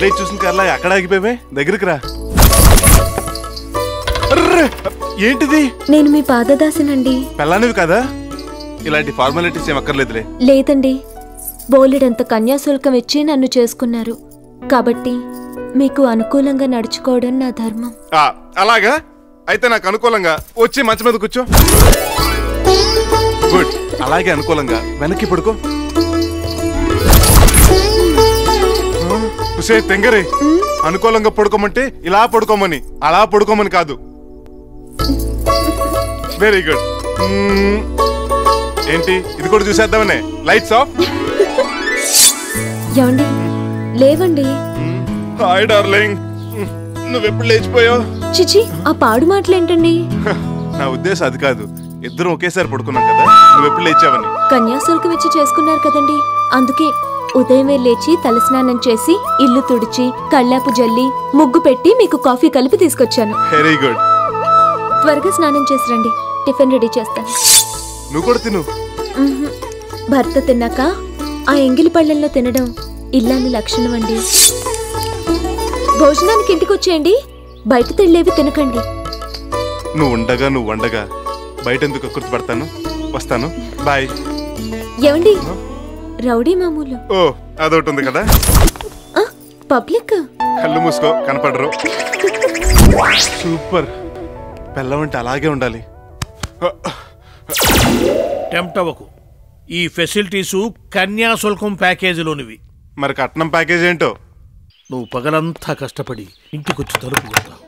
Light చూసిన కల్లా ఎక్కడ ఆగిపోయావే దగ్గరికి రా అర్రే! ఏంటిది నేను మీ పాదదాసినండి పెళ్ళానివి కదా ఇలాంటి ఫార్మాలిటీస్ ఏం అక్కర్లేదులే లేదండి బోలెడంత కన్యాశుల్కం ఇచ్చి నన్ను చేసుకున్నారు కాబట్టి మీకు అనుకూలంగా నడుచుకోవడం నా ధర్మం ఆ, అలాగా అయితే నాకు అనుకూలంగా వచ్చి మంచం మీద కూర్చో గుడ్ అలాగే అనుకూలంగా వెనక్కి పడుకో హుసే తెంగరే అనుకూలంగా పడుకోమంటే ఇలా పడుకోమని అలా పడుకోమని కాదు వెరీ గుడ్ ఏంటి ఇది కూడా చూసేద్దామనే లైట్స్ ఆఫ్ ఏమండి లేవండి హాయ్ డార్లింగ్ నువ్వెప్పుడు లేచిపోయావు చిచి ఆ పాడు మాటలేంటండి నా ఉద్దేశం అది కాదు ఇద్దరం ఒకేసారి పడుకున్నాం కదా నువ్వెప్పుడు లేచావని కన్యాశుల్కం ఇచ్చి చేసుకున్నారు కదండి అందుకే ఉదయమే లేచి తలస్నానం చేసి ఇల్లు తుడిచి కళ్ళాపు జల్లి ముగ్గు పెట్టి మీకు కాఫీ కలిపి తీసుకొచ్చాను వెరీ గుడ్ త్వరగా స్నానం చేసి రండి టిఫిన్ రెడీ చేస్తాను నువ్వు కూడా తిను మ్మ్హ్. భర్త తిన్నాక ఆ ఎంగిలి పళ్ళల్లో తినడం ఇల్లాని లక్షణం అండి భోజనానికి ఇంటికి వచ్చేయండి బయట తిళ్ళేవి తినకండి నువ్వు ఉండగా నువ్వు వండగా బయట ఎందుకు కుర్తి పడతాను వస్తాను బాయ్ ఏమండి రౌడీ మామూలు ఓ అదొకటి ఉంది కదా ఆ, పబ్లిక్ కళ్ళు మూసుకో కనపడరు సూపర్ బెల్లం అంటే అలాగే ఉండాలి టెంప్ట్ అవ్వకు ఈ ఫెసిలిటీసు కన్యాశుల్కం ప్యాకేజీలోనివి మరి కట్నం ప్యాకేజ్ ఏంటో నువ్వు పగలంతా కష్టపడి ఇంటికొచ్చి తలుపు కొడతావు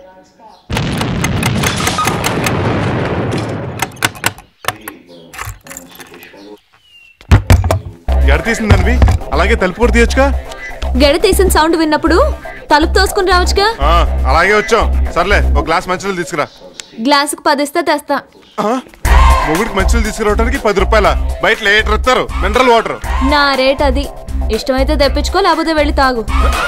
ఎడ తీసిందనివి అలాగే తలుపు కూడా తీయొచ్చుగా గెడ తీసిన సౌండ్ విన్నప్పుడు తలుపు తోసుకుని రావచ్చుగా ఆ, అలాగే వచ్చాం సర్లే ఒక గ్లాస్ మంచినీళ్ళు తీసుకురా గ్లాసుకు పదిస్తే తెస్తా ఆ, మొగుడికి మంచినీళ్ళు తీసుకురావడానికి పది రూపాయల బయట లీటర్ ఇస్తారు మినరల్ వాటర్ నా రేట్ అది ఇష్టమైతే తెప్పించుకో లేకపోతే వెళ్ళి తాగు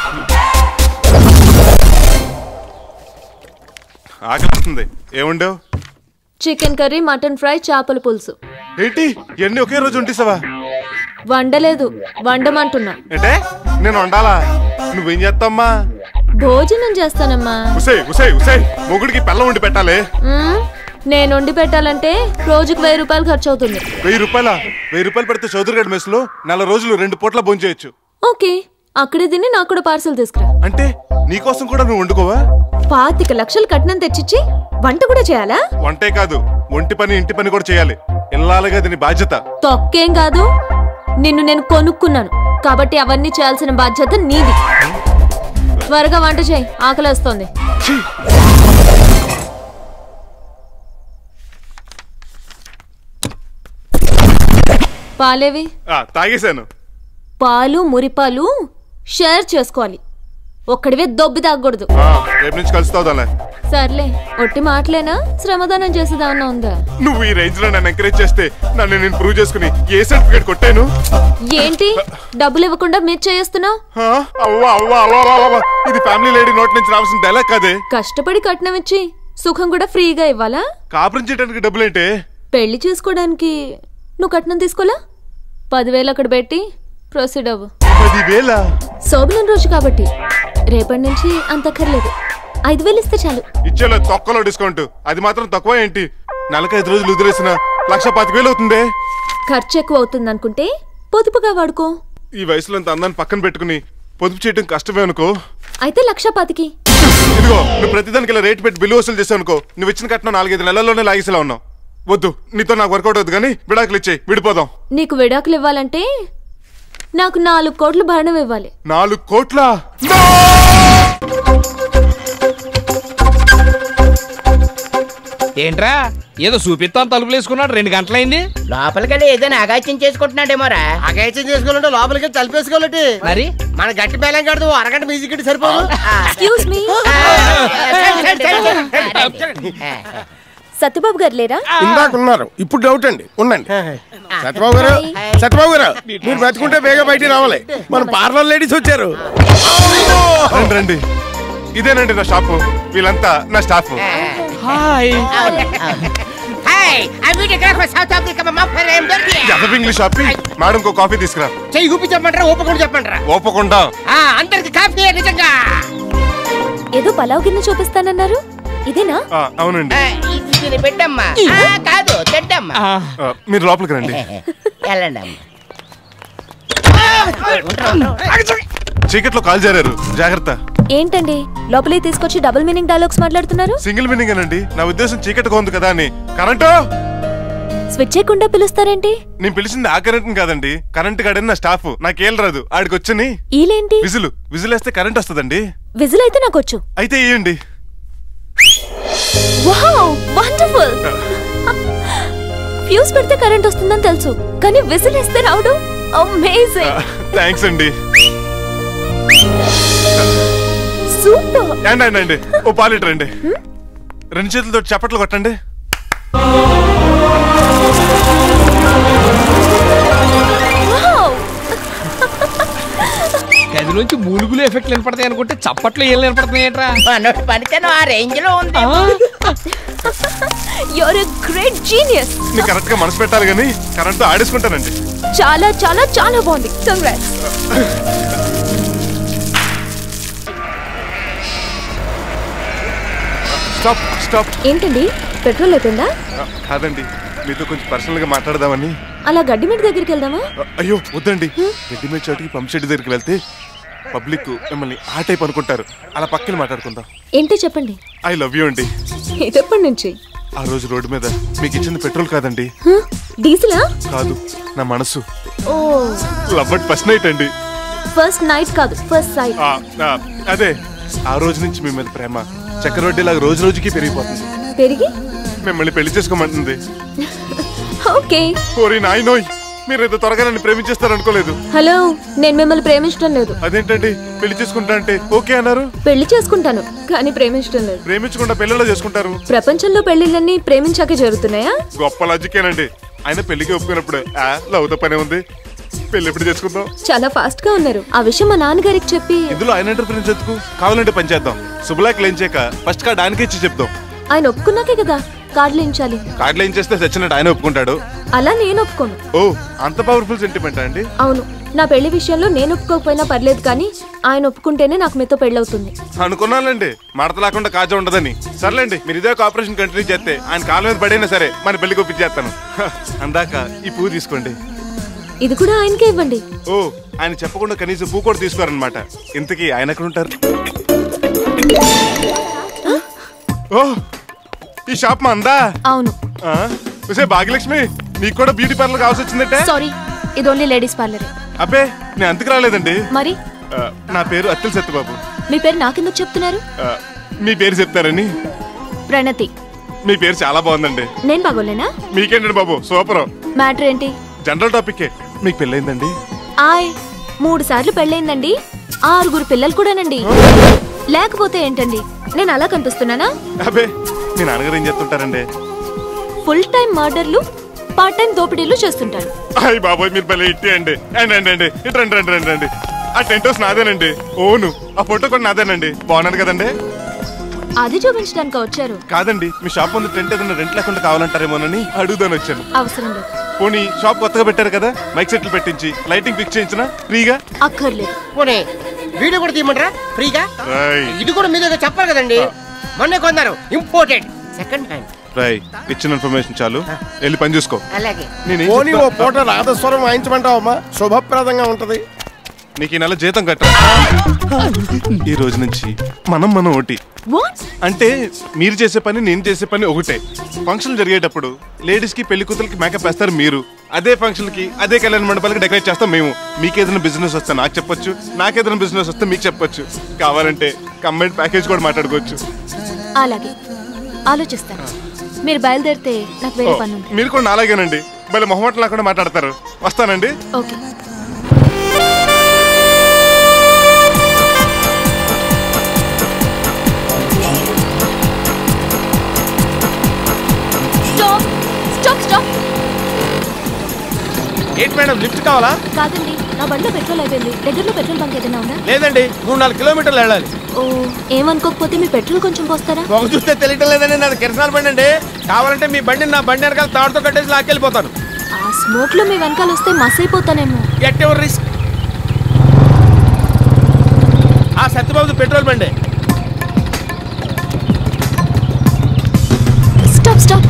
ఆకలిస్తుంది ఏముండవు చికెన్ కర్రీ మటన్ ఫ్రై చేపల పులుసు ఏంటి ఇవన్నీ ఒకే రోజు ఉంటేసావా వండలేదు వండమంటున్నా ఏంటే నేను వండాలా నువ్వేం చేస్తామ్మా భోజనం చేస్తానమ్మా ఉసే ఉసే ఉసే మొగుడికి పెళ్ళం వండి పెట్టాలి మ్మ్? నేను వండి పెట్టాలంటే రోజుకు వెయ్యి రూపాయలు ఖర్చు అవుతుంది వెయ్యి రూపాయల వెయ్యి రూపాయలు పెడితే చౌదరిగడ్ మెస్లో నెల రోజులు రెండు పూట్ల భోంచేయచ్చు ఓకే అక్కడే తిని నాకు కూడా పార్సల్ తీసుకురా అంటే నీకోసం కూడా నువ్వు వండుకోవా పాతిక లక్షలు కట్నం తెచ్చిచ్చి వంట కూడా చేయాలా వంటే కాదు ఒంటి పని ఇంటి పని కూడా చేయాలి ఇల్లాలుగా దీని బాధ్యత తొక్కేం కాదు నిన్ను నేను కొనుక్కున్నాను కాబట్టి అవన్నీ చేయాల్సిన బాధ్యత నీది త్వరగా వంట చేయి ఆకలేస్తోంది ఛీ! పాలేవి ఆ, తాగేశాను పాలు మురిపాలు షేర్ చేసుకోవాలి ఒక్కడివే దొబ్బి తాగకూడదు ఆ, రేపు నుంచి కలుస్తావుదాలే సర్లే ఒట్టి మాటలేనా శ్రమదానం చేసేదామన్నా ఉందా నువ్వు ఈ రేంజ్ లో నన్ను ఎంకరేజ్ చేస్తే నన్ను నేను ప్రూవ్ చేసుకుని ఏ సర్టిఫికేట్ కొట్టాను ఏంటి డబ్బులు ఇవ్వకుండా మీరు చేస్తున్నావు ఆ, అవ్వా అవ్వా అవ్వా అవ్వా, అవ్వా. ఇది ఫ్యామిలీ లేడీ నోట్ నుంచి రావాల్సిన డైలాగ్ కాదే కష్టపడి కట్నం ఇచ్చి సుఖం కూడా ఫ్రీగా ఇవ్వాలా కాపురం చేయడానికి డబ్బులేంటే పెళ్లి చేసుకోవడానికి నువ్వు కట్నం తీసుకోలా పదివేలు అక్కడ పెట్టి ప్రొసీడ్ అవ్వు పదివేల శోభనం రోజు కాబట్టి రేపటి నుంచి అంతక్కర్లేదు ఐదు వేలు ఇస్తే చాలు ఇచ్చేలో తొక్కలో డిస్కౌంట్ అది మాత్రం తక్కువ ఏంటి నెలకు ఐదు రోజులు వదిలేసిన లక్ష పాతిక వేలు అవుతుందే ఖర్చు ఎక్కువ అవుతుంది అనుకుంటే పొదుపుగా వాడుకో ఈ వయసులో ఇంత అందాన్ని పక్కన పెట్టుకుని పొదుపు చేయడం కష్టమే అనుకో అయితే లక్ష పాతికి ఇదిగో నువ్వు ప్రతిదానికి ఇలా రేట్ పెట్టి బిల్లు వసూలు చేసావు అనుకో నువ్వు ఇచ్చిన కట్నం నాలుగైదు నెలల్లోనే లాగేసేలా ఉన్నావు వద్దు నీతో నాకు వర్కౌట్ అవుతుంది కానీ విడాకులు ఇచ్చేయి విడిపోదాం నీకు విడాకులు ఇవ్వాలంటే నాకు నాలుగు కోట్లు భరణం ఇవ్వాలి నాలుగు కోట్ల ఏంట్రా ఏదో చూపిస్తాను తలుపులు వేసుకున్నాడు రెండు గంటలైంది లోపలికెళ్ళి ఏదైనా అగాచ్యం చేసుకుంటున్నాడేమోరా అగైత్యం చేసుకోవాలంటే లోపలికి తలిపేసుకోవాలంటే మరి మన గట్టి బేలం కడదు అరగంట మ్యూజిక్ ఇటు సరిపోదు ఎక్స్క్యూజ్ మీ సత్యబాబు గారు లేరా ఇందాక ఉన్నారు ఇప్పుడు డౌట్ అండి ఉండండి సత్యబాబు గారు సత్యబాబు గారు మీరు బతుకుంటే బేగా బయటికి రావాలి మన పార్లర్ లేడీస్ వచ్చారు రండి రండి ఇదేనండి నా షాపు వీళ్ళంతా నా staff hi hi I meet from South Africa మా ఫ్రెండ్ జదబ్ ఇంగ్లీష్ ఆపి మేడం కో కాఫీ తీసుకురా చెయ్యి ఊపి చెప్పమంటారా ఊపకుండా చెప్పంటారా ఓపకుండా ఆ, అందరికి కాఫీ నిజంగా ఏదో పలావ్ గిన్నె చూపిస్తానన్నారు ఇదేనా ఆ, అవునండి ఆ, ఇది ఇది పెట్టమ్మా ఆ, కాదు తెడ్డమ్మా ఆ, మీరు లోపలికి రండి వెళ్ళండి అమ్మా చీకట్లో కాల్ జారారు జాగ్రత్త ఏంటండి లోపలికి తీసుకొచ్చి డబుల్ మీనింగ్ డైలాగ్స్ మాట్లాడుతున్నారు సింగిల్ మీనింగ్ అనండి నా ఉద్దేశం చీకటిగా ఉంది కదా అని కరెంటు స్విచ్ చేయకుండా పిలుస్తారేంటి నేను పిలిచింది ఆ కరెంట్ కాదండి కరెంట్ గాడని నా స్టాఫ్ నాకేం రాదు ఆడికి వచ్చని ఈలేంటి విజిల్ విజిల్ వేస్తే కరెంట్ వస్తుందండి విజిల్ అయితే నాకు వచ్చు అయితే ఇయ్యండి వావ్ వండర్ఫుల్ ఫ్యూజ్ పెడితే కరెంట్ వస్తుందని తెలుసు కానీ విజిల్ వేస్తే రావడం అమేజింగ్ థ్యాంక్స్ అండి సూపర్ అండి అండి అండి ఓ పాలీటర్ అండి రెండు చేతులతో చప్పట్లు కొట్టండి వావ్ గది నుంచి మూలుగులు ఎఫెక్ట్లు వినపడతాయి అనుకుంటే చప్పట్లు ఏం వినపడుతున్నాయి ఏంట్రా మనోడి పనితనం ఆ రేంజ్ లో ఉంది యూర్ ఎ గ్రేట్ జీనియస్ నేను కరెక్ట్ గా మనసు పెట్టాలి కానీ కరెంట్ ఆడేసుకుంటానండి చాలా చాలా చాలా బాగుంది కంగ్రాట్స్ స్టాప్ స్టాప్ ఏంటండి పెట్రోల్ అయిపోయిందా కాదండి మీతో కొంచెం పర్సనల్ గా మాట్లాడదామని అలా గడ్డి మీద దగ్గరికి వెళ్దామా అ- అయ్యో వద్దండి రెడీమేడ్ చోటికి పంప్ షెడ్ దగ్గరికి వెళ్తే పబ్లిక్ మిమ్మల్ని ఆ టైప్ అనుకుంటారు అలా పక్కన మాట్లాడుకుందాం ఏంటో చెప్పండి ఐ లవ్ యూ అండి ఇదెప్పటి నుంచి ఆ రోజు రోడ్డు మీద మీకు ఇచ్చింది పెట్రోల్ కాదండి హ? డీజిలా కాదు నా మనసు ఓ లవ్ అట్ ఫస్ట్ నైట్ అండి ఫస్ట్ నైట్ కాదు ఫస్ట్ సైట్ ఆ, ఆ, అదే ఆ రోజు నుంచి మీ మీద ప్రేమ చక్రవడ్డీలాగా రోజు రోజుకి పెరిగిపోతుంది పెరిగి మిమ్మల్ని పెళ్లి చేసుకోమంటుంది ఓకే ఓరి నాయనోయ్ మీరు ఇంత త్వరగా నన్ను ప్రేమించేస్తారు అనుకోలేదు హలో నేను మిమ్మల్ని ప్రేమించడం లేదు అదేంటండి పెళ్లి చేసుకుంటా అంటే ఓకే అన్నారు పెళ్లి చేసుకుంటాను కానీ ప్రేమించడం లేదు ప్రేమించకుండా పెళ్ళిలో చేసుకుంటారు ప్రపంచంలో పెళ్లిళ్ళన్నీ ప్రేమించాకే జరుగుతున్నాయా గొప్ప లాజికేనండి ఆయన పెళ్లికి ఒప్పుకున్నప్పుడు ఆ లవ్తో పనే ఉంది పెళ్లి ఎప్పుడు చేసుకుందాం చాలా ఫాస్ట్ గా ఉన్నారు ఆ విషయం మా నాన్నగారికి చెప్పి ఇందులో ఆయన ఎంటర్ప్రిన్స్ ఎందుకు కావాలంటే పని చేద్దాం శుభలాకి లేం చేయక ఫస్ట్ కార్డ్ ఆయనకి ఇచ్చి చెప్దాం ఆయన ఒప్పుకున్నాకే కదా కార్డులు ఇచ్చాలి కార్డులో ఏం చేస్తే చచ్చినట్టు ఆయన ఒప్పుకుంటాడు అలా నేను ఒప్పుకోను ఓ అంత పవర్ఫుల్ సెంటిమెంట్ అండి అవును నా పెళ్లి విషయంలో నేను ఒప్పుకోకపోయినా పర్లేదు కానీ ఆయన ఒప్పుకుంటేనే నాకు మీతో పెళ్ళవుతుంది అనుకున్నానండి మడత లేకుండా కాజా ఉండదని సర్లేండి మీరు ఇదే ఆపరేషన్ కంటిన్యూ చేస్తే ఆయన కాళ్ళ మీద పడైనా సరే మన పెళ్లికి ఒప్పించేస్తాను హ, అందాక ఈ పువ్వు తీసుకోండి ఇది కూడా ఆయనకే ఇవ్వండి ఓ ఆయన చెప్పకుండా కనీసం పువ్వు కూడా తీసుకోరనమాట ఇంతకీ ఆయన ఎక్కడ ఉంటారు ఓ ఈ షాప్ మా అందా అవును ఆ, ఒసే భాగ్యలక్ష్మి నీకు కూడా బ్యూటీ పార్లర్ కావాల్సి వచ్చిందంటే సారీ ఇది ఓన్లీ లేడీస్ పార్లర్ అబ్బే నేను అంతకు రాలేదండి మరి ఆ, నా పేరు అత్తిల్ సత్యబాబు మీ పేరు నాకెందుకు చెప్తున్నారు ఆ, మీ పేరు చెప్తారని ప్రణతి మీ పేరు చాలా బాగుందండి నేను బాగోలేనా మీకేంటండి బాబు సూపర్ మ్యాటర్ ఏంటి జనరల్ టాపిక్ మీకు పెళ్ళైందండి ఆయ్ మూడు సార్లు పెళ్ళైందండి ఆరుగురు పిల్లలు కూడానండి లేకపోతే ఏంటండి నేను అలా కనిపిస్తున్నానా అబ్బే మీ నాన్నగారు ఏం చేస్తుంటారండి ఫుల్ టైం మర్డర్లు పార్ట్ టైం దోపిడీలు చేస్తుంటాను అయ్యి బాబోయ్ మీరు భలే ఇట్టి అండి అండి అండి అండి ఇటు రండి రండి రండి రండి ఆ టెంట్ హౌస్ నాదేనండి ఓను ఆ ఫోటో కూడా నాదేనండి బాగున్నాను కదండి అది చూపించడానికి వచ్చారు కాదండి మీ షాప్ ముందు టెంట్ ఏదైనా రెంట్ లేకుండా కావాలంటారేమోనని అడుగుదాని వచ్చాను అవసరం లేదు పోనీ షాప్ కొత్తగా పెట్టారు కదా మైక్ సెట్లు పెట్టించి లైటింగ్ ఫిక్స్ చేయించిన ఫ్రీగా అక్కర్లేదు పోనీ వీడియో కూడా తీయమంటారా ఫ్రీగా రై ఇది కూడా మీ దగ్గర చెప్పాలి కదండి మొన్నే కొన్నారు ఇంపోర్టెడ్ సెకండ్ హ్యాండ్ రై ఇచ్చిన ఇన్ఫర్మేషన్ చాలు వెళ్ళి పని చూసుకో అలాగే నేను పోనీ ఓ పూట రాధస్వరం వాయించమంటావమ్మా శుభప్రదంగా ఉంటది నీకు ఈ నెల జీతం కట్ట ఈ రోజు నుంచి మనం మనం ఒకటి వాట్ అంటే మీరు చేసే పని నేను చేసే పని ఒకటే ఫంక్షన్ జరిగేటప్పుడు లేడీస్ కి పెళ్లి కూతురికి మేకప్ వేస్తారు మీరు అదే ఫంక్షన్ కి అదే కళ్యాణ మండపాలకి డెకరేట్ చేస్తాం మేము మీకేదైనా బిజినెస్ వస్తే నాకు చెప్పొచ్చు నాకేదైనా బిజినెస్ వస్తే మీకు చెప్పొచ్చు కావాలంటే కంబైన్ ప్యాకేజ్ కూడా మాట్లాడుకోవచ్చు అలాగే ఆలోచిస్తాను మీరు బయలుదేరితే నాకు వేరే పని ఉంది మీరు కూడా నాలాగేనండి మళ్ళీ మొహమాటం లేకుండా మాట్లాడతారు వస్తానండి ఓకే స్టాప్ స్టాప్ స్టాప్ ఏంటి మేడం లిఫ్ట్ కావాలా కాదండి నా బండిలో పెట్రోల్ అయిపోయింది దగ్గరలో పెట్రోల్ బంక్ ఏదైనా ఉందా లేదండి మూడు నాలుగు కిలోమీటర్లు వెళ్ళాలి ఓ ఏమనుకోకపోతే మీ పెట్రోల్ కొంచెం పోస్తారా ఒక చూస్తే తెలియటం లేదండి నాది కిరసనాల బండి అండి కావాలంటే మీ బండిని నా బండి వెనకాల తాడుతో కట్టేసి లాక్కెళ్ళిపోతాను ఆ స్మోక్ లో మీ వెనకాల వస్తే మస్ అయిపోతానేమో ఎట్ ఎవర్ రిస్క్ ఆ సత్యబాబు పెట్రోల్ బండి స్టాప్ స్టాప్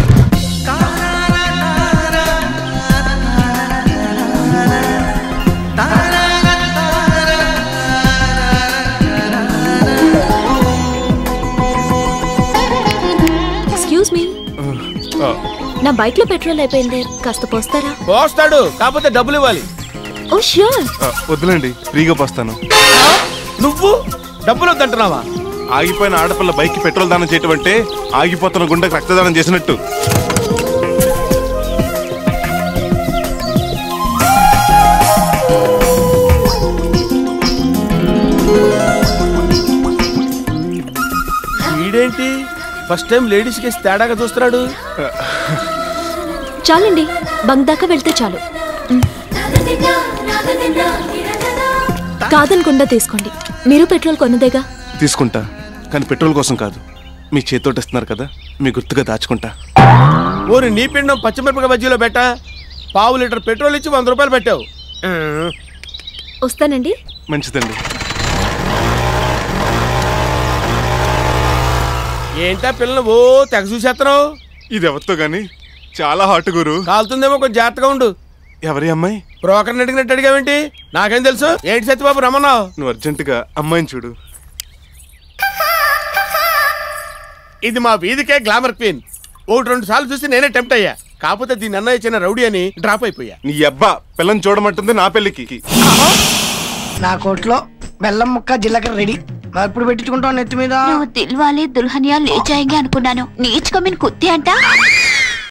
ఎక్స్క్యూజ్ మీ ఆ, నా బైక్ లో పెట్రోల్ అయిపోయింది కాస్త పోస్తారా పోస్తాడు కాకపోతే డబ్బులు ఇవ్వాలి ఓ ష్యూర్ ఆ, వద్దులేండి ఫ్రీగా పోస్తాను నువ్వు డబ్బులు వద్దంటున్నావా ఆగిపోయిన ఆడపిల్ల బైక్ కి పెట్రోల్ దానం చేయటం అంటే ఆగిపోతున్న గుండెకి రక్తదానం చేసినట్టు వీడేంటి ఫస్ట్ టైం లేడీస్ కి తేడాగా చూస్తున్నాడు చాలండి బంక్ దాకా వెళ్తే చాలు మ్. కాదనకుండా తీసుకోండి మీరు పెట్రోల్ కొన్నదేగా తీసుకుంటా కానీ పెట్రోల్ కోసం కాదు మీ చేతితోటి ఇస్తున్నారు కదా మీ గుర్తుగా దాచుకుంటా ఓరి నీ పిండం పచ్చిమిరపకాయ బజ్జీలో పెట్టా పావు లీటర్ పెట్రోల్ ఇచ్చి వంద రూపాయలు పెట్టావు వస్తానండి మంచిదండి ఏంటా పిల్లలు ఓ తెగ చూసేస్తున్నావు ఇది ఎవరితో గాని చాలా హాట్ గురు కాలుతుందేమో కొంచెం జాగ్రత్తగా ఉండు ఎవరి అమ్మాయి బ్రోకర్ని అడిగినట్టు అడిగావేంటి నాకేం తెలుసు ఏంటి సత్యబాబు రమ్మన్నావు నువ్వు అర్జెంటుగా అమ్మాయిని చూడు ఇది మా వీధికే గ్లామర్ క్వీన్ ఒకటి రెండు సార్లు చూసి నేనే టెంప్ట్ అయ్యా కాకపోతే దీని అన్నయ్య ఇచ్చిన రౌడీ అని డ్రాప్ అయిపోయా నీ అబ్బా పిల్లని చూడమంటుంది నా పెళ్ళికి నా కోట్లో బెల్లం ముక్క జీలకర్ర రెడీ మరి ఇప్పుడు పెట్టించుకుంటావు నెత్తి మీద నువ్వు దిల్వాలే దుల్హనియా లే జాయింగే అనుకున్నాను నీచ్ కమిన్ కుత్తే అంట